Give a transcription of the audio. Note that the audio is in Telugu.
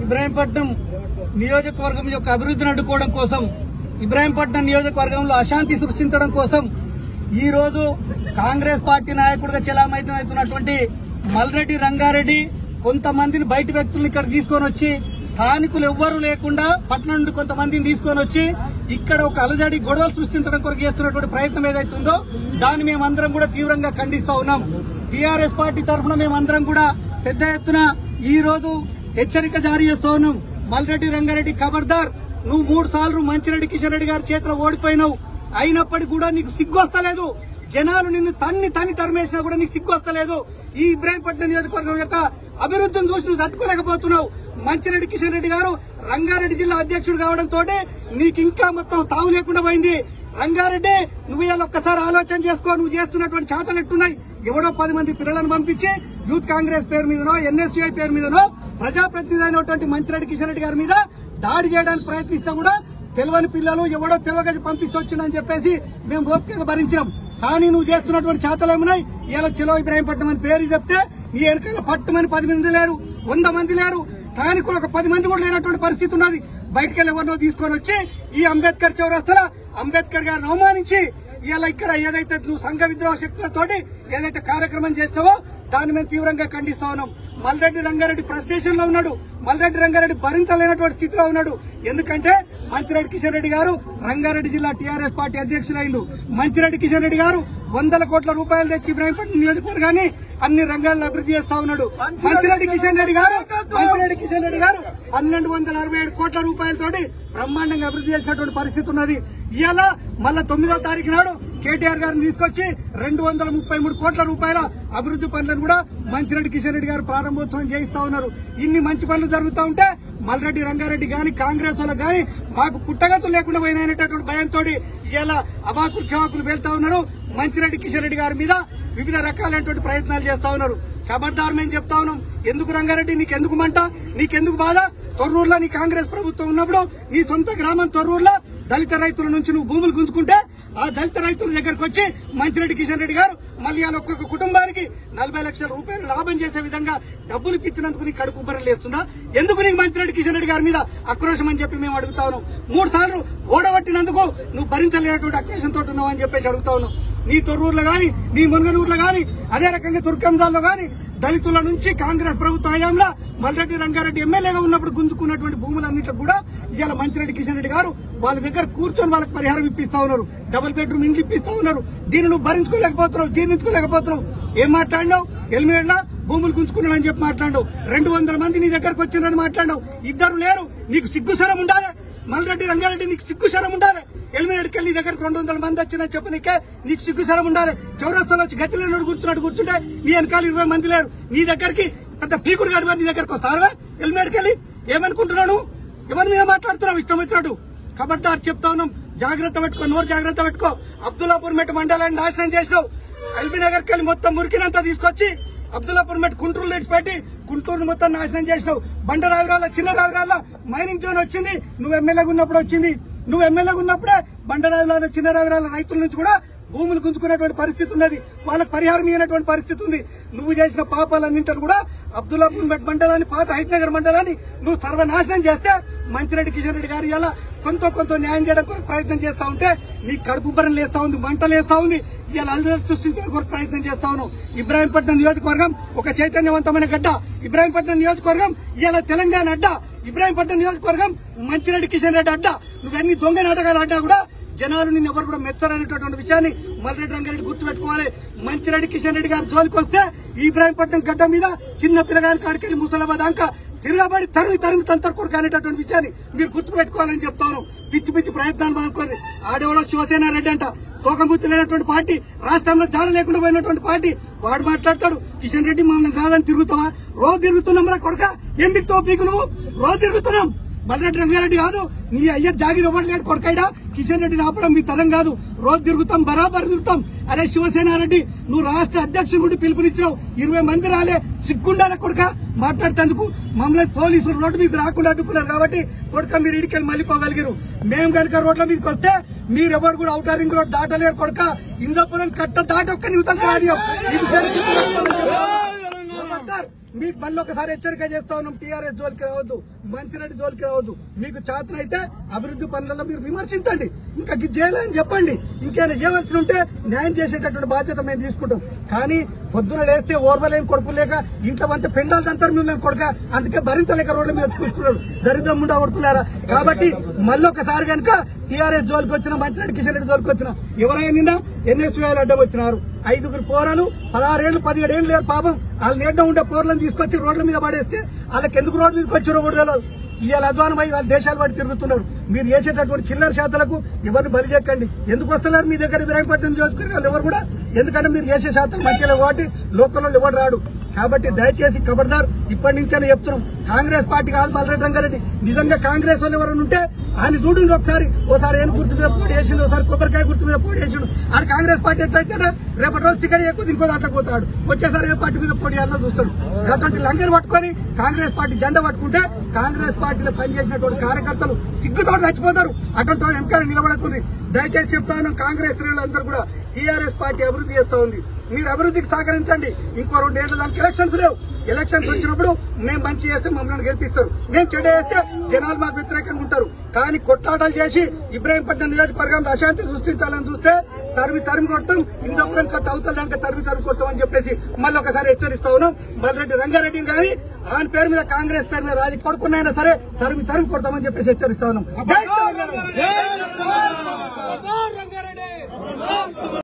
ఇబ్రాహీంపట్నం నియోజకవర్గం యొక్క అభివృద్ధిని అడ్డుకోవడం కోసం ఇబ్రాహీంపట్నం నియోజకవర్గంలో అశాంతి సృష్టించడం కోసం ఈ రోజు కాంగ్రెస్ పార్టీ నాయకుడిగా చెలామవుతున్నటువంటి మల్రెడ్డి రంగారెడ్డి కొంతమందిని బయట వ్యక్తులను ఇక్కడ తీసుకొని వచ్చి స్థానికులు ఎవ్వరూ లేకుండా పట్టణం నుండి కొంతమందిని తీసుకొని వచ్చి ఇక్కడ ఒక అలజడి గొడవలు సృష్టించడం కొరకు చేస్తున్నటువంటి ప్రయత్నం ఏదైతుందో దాన్ని మేమందరం కూడా తీవ్రంగా ఖండిస్తా ఉన్నాం టీఆర్ఎస్ పార్టీ తరఫున మేమందరం కూడా పెద్ద ఎత్తున ఈ రోజు హెచ్చరిక జారీ చేస్తా ఉన్నాం మల్రెడ్డి రంగారెడ్డి ఖబర్దార్ నువ్వు మూడు సార్లు మంచిరెడ్డి కిషన్ రెడ్డి గారి చేతిలో ఓడిపోయినావు అయినప్పటికీ కూడా నీకు సిగ్గు వస్తలేదు జనాలు నిన్ను తన్ని తన్ని తరిమేసినా కూడా నీకు సిగ్గు వస్తలేదు ఈ ఇబ్రాహీంపట్నం నియోజకవర్గం యొక్క అభివృద్ధిని చూసి నువ్వు తట్టుకోలేకపోతున్నావు మంచిరెడ్డి కిషన్ రెడ్డి గారు రంగారెడ్డి జిల్లా అధ్యక్షుడు కావడంతో నీకు ఇంకా మొత్తం తావు లేకుండా పోయింది రంగారెడ్డి నువ్వు ఇలా ఒక్కసారి ఆలోచన చేసుకో నువ్వు చేస్తున్నటువంటి చేతలు ఎట్టున్నాయి ఎవడో పది మంది పిల్లలను పంపించి యూత్ కాంగ్రెస్ పేరు మీదనో ఎన్ఎస్యుఐ పేరు మీదనో ప్రజాప్రతినిధి అయినటువంటి మంచిరెడ్డి కిషన్ రెడ్డి గారి మీద దాడి చేయడానికి ప్రయత్నిస్తా కూడా తెలియని పిల్లలు ఎవడో తెలియక పంపిస్తొచ్చిందని చెప్పేసి మేము ఓపికగా భరించినాం కానీ నువ్వు చేస్తున్నటువంటి చేతలు ఏమున్నాయి ఇలా చిలో ఇబ్రాహీంపట్నం అని పేరు చెప్తే నీ వెనకాల పట్టుమని పది మంది లేరు వంద మంది లేరు స్థానికులు ఒక పది మంది కూడా లేనటువంటి పరిస్థితి ఉన్నది బయటకు వెళ్ళి ఎవరినో తీసుకొని వచ్చి ఈ అంబేద్కర్ చౌరస్తల అంబేద్కర్ గారిని అవమానించి ఇలా ఇక్కడ ఏదైతే నువ్వు సంఘ విద్రోహ శక్తులతోటి ఏదైతే కార్యక్రమం చేస్తావో దాన్ని మేము తీవ్రంగా ఖండిస్తా ఉన్నాం మల్రెడ్డి రంగారెడ్డి ఫ్రస్ట్రేషన్ లో ఉన్నాడు మల్రెడ్డి రంగారెడ్డి భరించలేనటువంటి స్థితిలో ఉన్నాడు ఎందుకంటే మంచిరెడ్డి కిషన్ రెడ్డి గారు రంగారెడ్డి జిల్లా టీఆర్ఎస్ పార్టీ అధ్యక్షులైండు మంచిరెడ్డి కిషన్ రెడ్డి గారు వందల కోట్ల రూపాయలు తెచ్చి ఇబ్రాహీంపట్నం నియోజకవర్గాన్ని అన్ని రంగాల్లో అభివృద్ధి చేస్తా ఉన్నాడు మంచిరెడ్డి కిషన్ రెడ్డి గారు మంచిరెడ్డి కిషన్ రెడ్డి గారు పన్నెండు వందల అరవై ఏడు కోట్ల రూపాయలతోటి బ్రహ్మాండంగా అభివృద్ధి చేసినటువంటి పరిస్థితి ఉన్నది ఇవాళ మళ్ళా తొమ్మిదో తారీఖు నాడు కేటీఆర్ గారిని తీసుకొచ్చి రెండు వందల ముప్పై మూడు కోట్ల రూపాయల అభివృద్ధి పనులను కూడా మంచిరెడ్డి కిషన్ రెడ్డి గారు ప్రారంభోత్సవం చేయిస్తా ఉన్నారు ఇన్ని మంచి పనులు జరుగుతూ ఉంటే మల్రెడ్డి రంగారెడ్డి గాని కాంగ్రెస్ వాళ్ళకి గాని మాకు పుట్టగతులు లేకుండా పోయినటువంటి భయంతో ఇలా అబాకులు చవాకులు వెళ్తా ఉన్నారు మంచిరెడ్డి కిషన్ రెడ్డి గారి మీద వివిధ రకాలైనటువంటి ప్రయత్నాలు చేస్తా ఉన్నారు ఖబర్దారు మేము చెప్తా ఉన్నాం ఎందుకు రంగారెడ్డి నీకెందుకు మంట నీకెందుకు బాధ తొర్రూరులో నీ కాంగ్రెస్ ప్రభుత్వం ఉన్నప్పుడు నీ సొంత గ్రామం తొర్రూరులో దళిత రైతుల నుంచి నువ్వు భూములు గుంజుకుంటే ఆ దళిత రైతుల దగ్గరకు వచ్చి మంచిరెడ్డి కిషన్ రెడ్డి గారు మళ్ళీ వాళ్ళ ఒక్కొక్క కుటుంబానికి నలభై లక్షల రూపాయలు లాభం చేసే విధంగా డబ్బులు ఇప్పించినందుకు నీకు కడుపు బర్రెలు లేస్తుందా ఎందుకు నీకు మంచిరెడ్డి కిషన్ రెడ్డి గారి మీద ఆక్రోశం అని చెప్పి మేము అడుగుతా ఉన్నాం మూడు సార్లు ఓడగొట్టినందుకు నువ్వు భరించలేనటువంటి ఆక్రోశంతో ఉన్నావు అని చెప్పేసి అడుగుతా ఉన్నాం నీ తొర్రూరులో గాని నీ మునగనూరులో గాని అదే రకంగా తుర్కంజాల్లో గాని దళితుల నుంచి కాంగ్రెస్ ప్రభుత్వ హయాంలో మల్రెడ్డి రంగారెడ్డి ఎమ్మెల్యేగా ఉన్నప్పుడు గుంజుకున్నటువంటి భూములన్నింటికి కూడా ఇవాళ మంచిరెడ్డి కిషన్ రెడ్డి గారు వాళ్ళ దగ్గర కూర్చొని వాళ్ళకి పరిహారం ఇప్పిస్తా ఉన్నారు డబుల్ బెడ్రూమ్ ఇండ్లు ఇప్పిస్తా ఉన్నారు దీన్ని నువ్వు భరించుకోలేకపోతున్నావు జీర్ణించుకోలేకపోతున్నావు ఏం మాట్లాడినావు ఎల్మేడ్లా భూములు గుంజుకున్నాడు అని చెప్పి మాట్లాడావు రెండు వందల మంది నీ దగ్గరకు వచ్చిందని మాట్లాడావు ఇద్దరు లేరు నీకు సిగ్గుసరం ఉండాలి మల్రెడ్డి రంగారెడ్డి నీకు సిగ్గుసరం ఉండాలి ఎలిమినేట్కి వెళ్ళి నీ దగ్గరకు రెండు వందల మంది వచ్చిందని చెప్పనికే నీకు సిగ్గుసరం ఉండాలి చౌరస్తాలో వచ్చి గతిలో కూర్చున్నట్టు కూర్చుంటే నీ వెనకాల ఇరవై మంది లేరు నీ దగ్గరికి పెద్ద పీకుడు గాడి మంది నీ దగ్గరకు వస్తారా ఎలిమినేట్కి వెళ్ళి ఏమనుకుంటున్నాను ఎవరి మీద మాట్లాడుతున్నావు ఇష్టం వచ్చినట్టు కబడ్దార్ చెప్తా ఉన్నాం జాగ్రత్త పెట్టుకో నోరు జాగ్రత్త పెట్టుకో అబ్దుల్లాపూర్ మెట్ మండలాన్ని నాశనం చేసినావు ఎల్బీ నగర్కి వెళ్ళి మొత్తం మురికినంతా తీసుకొచ్చి అబ్దుల్లాపూర్ మెట్ గుంటూరు లీడ్స్ పెట్టి గుంటూరు మొత్తం నాశనం చేసినావు బండ రావిరాల చిన్న రావిరాల మైనింగ్ జోన్ వచ్చింది నువ్వు ఎమ్మెల్యేగా ఉన్నప్పుడు వచ్చింది నువ్వు ఎమ్మెల్యేగా ఉన్నప్పుడే బండ రావిరాల చిన్న రావిరాల రైతుల నుంచి కూడా భూములు గుంజుకునేటువంటి పరిస్థితి ఉన్నది వాళ్ళకి పరిహారం ఇవ్వనటువంటి పరిస్థితి ఉంది నువ్వు చేసిన పాపాలన్నింటిని కూడా అబ్దుల్లాపూర్ మెట్ మండలాన్ని పాత హైట్నగర్ మండలాన్ని నువ్వు సర్వనాశనం చేస్తే మంచిరెడ్డి కిషన్ రెడ్డి గారు ఇలా కొంత కొంత న్యాయం చేయడం కొరకు ప్రయత్నం చేస్తా ఉంటే నీ కడుపు బరం లేస్తా ఉంది మంటలు వేస్తా ఉంది ఇలా అల్లరి సృష్టించడం కొరకు ప్రయత్నం చేస్తా ఉన్నావు ఇబ్రాహీంపట్నం నియోజకవర్గం ఒక చైతన్యవంతమైన గడ్డ ఇబ్రాహీంపట్నం నియోజకవర్గం ఇలా తెలంగాణ అడ్డ ఇబ్రాహీంపట్నం నియోజకవర్గం మంచిరెడ్డి కిషన్ రెడ్డి అడ్డ నువ్వెన్ని దొంగ నాటకాలు ఆడ్డా కూడా జనాలు నిన్ను ఎవరు కూడా మెచ్చరనేటటువంటి విషయాన్ని మల్రెడ్డి రంగారెడ్డి గుర్తుపెట్టుకోవాలి మంచిరెడ్డి కిషన్ రెడ్డి గారి జోలికి వస్తే ఇబ్రాహీంపట్నం గడ్డ మీద చిన్న పిల్లగాని కాడికెళ్ళి ముసలాబాద్ అంక తిరగబడి తరిమి తరిమి తంతర్ కొడుకు అనేటటువంటి విషయాన్ని మీరు గుర్తుపెట్టుకోవాలని చెప్తాను పిచ్చి పిచ్చి ప్రయత్నాలు మానుకోండి ఆడేవాడో శివసేన రెడ్డి అంట తోకముత్తి లేనటువంటి పార్టీ రాష్ట్రంలో జాడ లేకుండా పోయినటువంటి పార్టీ వాడు మాట్లాడతాడు కిషన్ రెడ్డి మమ్మల్ని కాదని తిరుగుతావా రోజు తిరుగుతున్నాం రా కొడక ఏం బిక్తావు పీకు నువ్వు రోజు తిరుగుతున్నాం మల్రెడ్డి రంగారెడ్డి కాదు నీ అయ్య జాగిరి ఇవ్వట్లేడు కొడకాయడా కిషన్ రెడ్డిని ఆపడం మీ తరం కాదు రోజు తిరుగుతాం బరాబర్ తిరుగుతాం అరే శివసేనారెడ్డి నువ్వు రాష్ట్ర అధ్యక్షుడు పిలుపునిచ్చినావు ఇరవై మంది రాలే సిగ్గుండాల కొడుక మాట్లాడేందుకు మమ్మల్ని పోలీసులు రోడ్డు మీద రాకుండా అడ్డుకున్నారు కాబట్టి కొడుక మీరు ఇడికెళ్ళి మళ్ళీపోగలిగారు మేము కనుక రోడ్ల మీదకి వస్తే మీరెవరు కూడా అవుటర్ రింగ్ రోడ్ దాటలేరు కొడుక ఇందాపురం కట్ట దాటి ఒక్క నిమిషాలు రానియం ఈ విషయాన్ని ఖబర్దార్. మీకు మళ్ళీ ఒకసారి హెచ్చరిక చేస్తా ఉన్నాం టీఆర్ఎస్ జోలికి రావద్దు మంచిరెడ్డి జోలికి రావద్దు మీకు చేతనైతే అభివృద్ధి పనులలో మీరు విమర్శించండి ఇంకా గి- చేయలేని చెప్పండి ఇంకేమైనా చేయవలసి ఉంటే న్యాయం చేసేటటువంటి బాధ్యత మేము తీసుకుంటాం కానీ పొద్దున లేస్తే ఓర్వలేని కొడుకు లేక ఇంట్లో అంతా పెండాలు తంటారు మేము కొడుక అందుకే భరించలేక రోడ్ల మీద చూసుకున్నారు దరిద్రం ముండా కొడుకులారా కాబట్టి మళ్ళీ ఒకసారి కనుక టీఆర్ఎస్ జోలికి వచ్చిన మంచిరెడ్డి కిషన్ రెడ్డి జోలికి వచ్చిన ఎవరైనా నిన్న ఎన్ఎస్యూఐలు అడ్డం వచ్చినారు ఐదుగురు పోరాలు పదహారేళ్లు పదిహేడు ఏళ్ళు లేరు పాపం వాళ్ళు నీడ్డం ఉండే పోర్లను తీసుకొచ్చి రోడ్ల మీద పడేస్తే వాళ్ళకి ఎందుకు రోడ్డు మీదకి వచ్చారో కూడా తెలియదు ఇవాళ అధ్వానమై వాళ్ళ దేశాలు పడి తిరుగుతున్నారు మీరు చేసేటటువంటి చిల్లర శాతలకు ఎవరిని బలి చెక్కండి ఎందుకు వస్తున్నారు మీ దగ్గర ఇబ్రాహీంపట్నం నియోజకవర్గాలు ఎవరు కూడా ఎందుకంటే మీరు చేసే శాతం మంచిగా కాబట్టి లోకల్లో ఎవరు రాడు కాబట్టి దయచేసి ఖబర్దార్ ఇప్పటి నుంచే చెప్తున్నాం కాంగ్రెస్ పార్టీ కాదు బాలరెడ్డి రంగారెడ్డి నిజంగా కాంగ్రెస్ వాళ్ళు ఎవరైనా ఉంటే ఆయన చూడండి ఒకసారి ఓసారి ఏను గుర్తు మీద పోటీ వేసిండు ఒకసారి కొబ్బరికాయ గుర్తు మీద పోటీ వేసిండు ఆడ కాంగ్రెస్ పార్టీ ఎట్లయితే రేపటి రోజు టికెట్ ఎక్కువ ఇంకో దాంట్లో పోతాడు వచ్చేసారి ఏ పార్టీ మీద పోటీ చేయాలో చూస్తాడు అటువంటి లంగని పట్టుకొని కాంగ్రెస్ పార్టీ జెండా పట్టుకుంటే కాంగ్రెస్ పార్టీలో పనిచేసినటువంటి కార్యకర్తలు సిగ్గుతో చచ్చిపోతారు అటువంటి వాళ్ళు వెనకాల నిలబడకుంది దయచేసి చెప్తా ఉన్నాం కాంగ్రెస్ శ్రేణులందరూ కూడా టీఆర్ఎస్ పార్టీ అభివృద్ధి చేస్తా ఉంది మీరు అభివృద్ధికి సహకరించండి ఇంకో రెండేళ్ల దానికి ఎలక్షన్స్ లేవు ఎలక్షన్స్ వచ్చినప్పుడు మేము మంచి చేస్తే మమ్మల్ని గెలిపిస్తారు మేము చెడు చేస్తే జనాలు మాకు వ్యతిరేకంగా ఉంటారు కానీ కొట్లాటలు చేసి ఇబ్రాహీంపట్నం నియోజకవర్గంలో అశాంతి సృష్టించాలని చూస్తే తరిమి తరిమి కొడతాం ఇందప్పుడు కట్ అవుతుంది దాకా తరిమి తరిమి కొడతాం అని చెప్పేసి మళ్ళీ ఒకసారి హెచ్చరిస్తా ఉన్నాం మల్రెడ్డి రంగారెడ్డిని కానీ ఆయన పేరు మీద కాంగ్రెస్ పేరు మీద రాజీ కొడుకున్నైనా సరే తరిమి తరిమి కొడతామని చెప్పేసి హెచ్చరిస్తా ఉన్నాం జై తెలంగాణ!